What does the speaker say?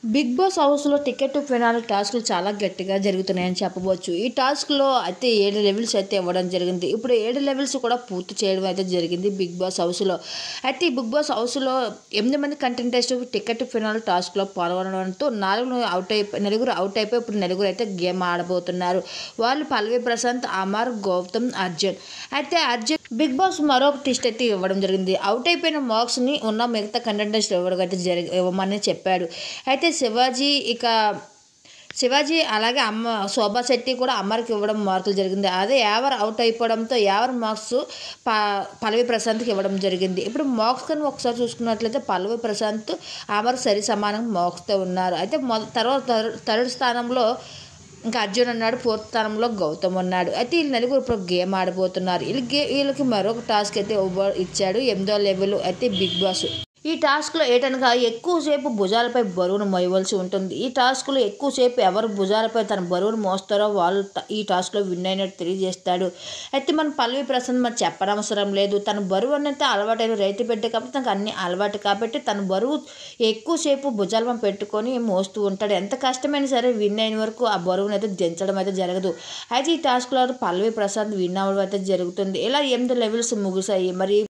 big Boss హౌస్లో ticket to finale టాస్క్లు చాలా గట్టిగా జరుగుతున్నాయని చెప్పవచ్చు ఈ టాస్క్లో అయితే ఏడు లెవెల్స్ అయితే ఇవ్వడం జరిగింది ఇప్పుడు ఏడు లెవెల్స్ కూడా పూర్తి చేయడం అయితే జరిగింది బిగ్ బాస్ హౌస్లో అయితే ఈ బిగ్ బాస్ హౌస్లో ఎనిమిది మంది కంటెంటెస్ట్ టికెట్ టు ఫినాల్ టాస్క్లో పాల్గొనడంతో నాలుగు అవుట్ అయిపోయి నలుగురు అవుట్ అయిపోయి ఇప్పుడు నలుగురు అయితే గేమ్ ఆడబోతున్నారు వాళ్ళు పల్లవి ప్రశాంత్ అమర్ గౌతమ్ అర్జున్ అయితే అర్జున్ బిగ్ బాస్ మరొక టెస్ట్ అయితే ఇవ్వడం జరిగింది అవుట్ అయిపోయిన మార్క్స్ని ఉన్న మిగతా కంటెంటెస్ట్ ఇవ్వడం అయితే జరిగి ఇవ్వమని చెప్పాడు అయితే శివాజీ ఇక శివాజీ అలాగే అమ్మ శోభా శెట్టి కూడా అమ్మరికి ఇవ్వడం మార్కులు జరిగింది అదే ఎవరు అవుట్ అయిపోవడంతో ఎవరు మార్క్స్ ప పల్లవి ప్రశాంత్కి ఇవ్వడం జరిగింది ఇప్పుడు మార్క్స్ కానీ ఒకసారి చూసుకున్నట్లయితే పల్లవి ప్రశాంత్ అమర్ సరి సమానంగా మార్క్స్తో ఉన్నారు అయితే మొద తర్వాత థర్డ్- థర్డ్ స్థానంలో ఇంకా అర్జున్ అన్నాడు ఫోర్త్ స్థానంలో గౌతమ్ ఉన్నాడు అయితే వీళ్ళు నలుగురు ఇప్పుడు గేమ్ ఆడబోతున్నారు వీళ్ళ గే వీళ్ళకి మరొక టాస్క్ అయితే ఇవ్వ- ఇచ్చాడు ఎనిమిదో లెవెల్ అయితే బిగ్ బాస్ ఈ టాస్క్లో ఏటనగా ఎక్కువసేపు భుజాలపై బరువును మోయవలసి ఉంటుంది ఈ టాస్క్లో ఎక్కువసేపు ఎవరు భుజాలపై తన బరువును మోస్తారో వాళ్ళు ట- ఈ టాస్క్లో విన్ అయినట్టు తెలియజేస్తాడు అయితే మన పల్లవి ప్రశాంత్ మరి చెప్పనవసరం లేదు తన బరువు అనేది అలవాటైన రైతు బిడ్డ కాబట్టి తనకు అన్ని అలవాటు కాబట్టి తన బరువు ఎక్కువసేపు భుజాలపై పెట్టుకొని మోస్తూ ఉంటాడు ఎంత కష్టమైనా సరే విన్ అయిన వరకు ఆ బరువును అయితే దించడం అయితే జరగదు అయితే ఈ టాస్క్లో పల్లవి ప్రశాంత్ విన్ అవ్వడం అయితే జరుగుతుంది ఇలా ఎనిమిది లెవెల్స్ ముగిసాయి మరి